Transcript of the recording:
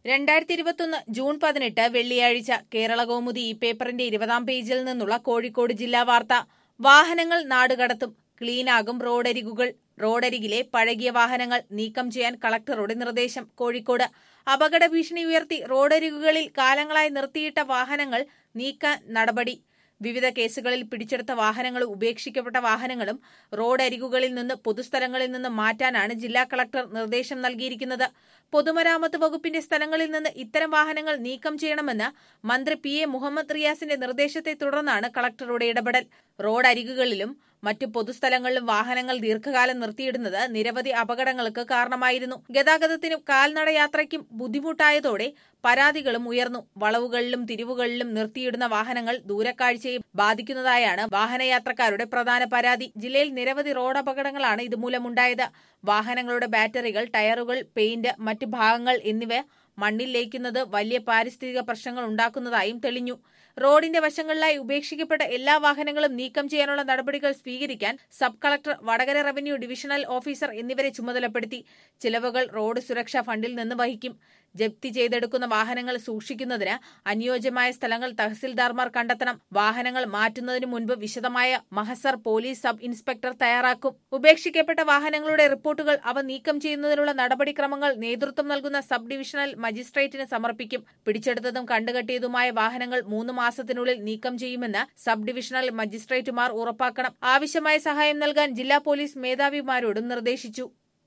രണ്ടായിരത്തി ഇരുപത്തൊന്ന് ജൂൺ പതിനെട്ട് വെള്ളിയാഴ്ച കേരള കൗമുദി ഈ പേപ്പറിന്റെ ഇരുപതാം പേജിൽ നിന്നുള്ള കോഴിക്കോട് ജില്ലാ വാർത്ത വാഹനങ്ങൾ നാടുകടത്തും ക്ലീനാകും റോഡരികുകൾ റോഡരികിലെ പഴകിയ വാഹനങ്ങൾ നീക്കം ചെയ്യാൻ കളക്ടറുടെ നിർദ്ദേശം കോഴിക്കോട് അപകട ഭീഷണി ഉയർത്തി റോഡരികുകളിൽ കാലങ്ങളായി നിർത്തിയിട്ട വാഹനങ്ങൾ നീക്കാൻ നടപടി വിവിധ കേസുകളിൽ പിടിച്ചെടുത്ത വാഹനങ്ങളും ഉപേക്ഷിക്കപ്പെട്ട വാഹനങ്ങളും റോഡരികുകളിൽ നിന്ന് പൊതുസ്ഥലങ്ങളിൽ നിന്ന് മാറ്റാനാണ് ജില്ലാ കളക്ടർ നിർദ്ദേശം നൽകിയിരിക്കുന്നത് പൊതുമരാമത്ത് വകുപ്പിന്റെ സ്ഥലങ്ങളിൽ നിന്ന് ഇത്തരം വാഹനങ്ങൾ നീക്കം ചെയ്യണമെന്ന് മന്ത്രി പി എ മുഹമ്മദ് റിയാസിന്റെ നിർദ്ദേശത്തെ തുടർന്നാണ് കളക്ടറുടെ ഇടപെടൽ റോഡരികുകളിലും മറ്റു പൊതുസ്ഥലങ്ങളിലും വാഹനങ്ങൾ ദീർഘകാലം നിർത്തിയിടുന്നത് നിരവധി അപകടങ്ങൾക്ക് കാരണമായിരുന്നു ഗതാഗതത്തിനും കാൽനടയാത്രയ്ക്കും ബുദ്ധിമുട്ടായതോടെ പരാതികളും ഉയർന്നു വളവുകളിലും തിരിവുകളിലും നിർത്തിയിടുന്ന വാഹനങ്ങൾ ദൂരക്കാഴ്ചയെ ബാധിക്കുന്നതായാണ് വാഹനയാത്രക്കാരുടെ പ്രധാന പരാതി ജില്ലയിൽ നിരവധി റോഡ് അപകടങ്ങളാണ് ഇതുമൂലമുണ്ടായത് വാഹനങ്ങളുടെ ബാറ്ററികൾ ടയറുകൾ പെയിന്റ് മറ്റു ഭാഗങ്ങൾ എന്നിവ മണ്ണിൽ ലയിക്കുന്നത് വലിയ പാരിസ്ഥിതിക പ്രശ്നങ്ങൾ ഉണ്ടാക്കുന്നതായും തെളിഞ്ഞു റോഡിന്റെ വശങ്ങളിലായി ഉപേക്ഷിക്കപ്പെട്ട എല്ലാ വാഹനങ്ങളും നീക്കം ചെയ്യാനുള്ള നടപടികൾ സ്വീകരിക്കാൻ sub collector Vadakara revenue divisional officer എന്നിവരെ ചുമതലപ്പെടുത്തി ചിലവുകൾ റോഡ് സുരക്ഷാ ഫണ്ടിൽ നിന്ന് വഹിക്കും ജപ്തി ചെയ്തെടുക്കുന്ന വാഹനങ്ങൾ സൂക്ഷിക്കുന്നതിന് അനുയോജ്യമായ സ്ഥലങ്ങൾ തഹസിൽദാർമാർ കണ്ടെത്തണം വാഹനങ്ങൾ മാറ്റുന്നതിന് മുൻപ് വിശദമായ മഹസർ പോലീസ് സബ് ഇൻസ്പെക്ടർ തയ്യാറാക്കും ഉപേക്ഷിക്കപ്പെട്ട വാഹനങ്ങളുടെ റിപ്പോർട്ടുകൾ അവ നീക്കം ചെയ്യുന്നതിനുള്ള നടപടിക്രമങ്ങൾ നേതൃത്വം നൽകുന്ന സബ് ഡിവിഷണൽ മജിസ്ട്രേറ്റിന് സമർപ്പിക്കും പിടിച്ചെടുത്തതും കണ്ടുകെട്ടിയതുമായ വാഹനങ്ങൾ മൂന്ന് മാസത്തിനുള്ളിൽ നീക്കം ചെയ്യുമെന്ന് സബ് ഡിവിഷണൽ മജിസ്ട്രേറ്റുമാർ ഉറപ്പാക്കണം ആവശ്യമായ സഹായം നൽകാൻ ജില്ലാ പോലീസ് മേധാവിമാരോടും നിർദ്ദേശിച്ചു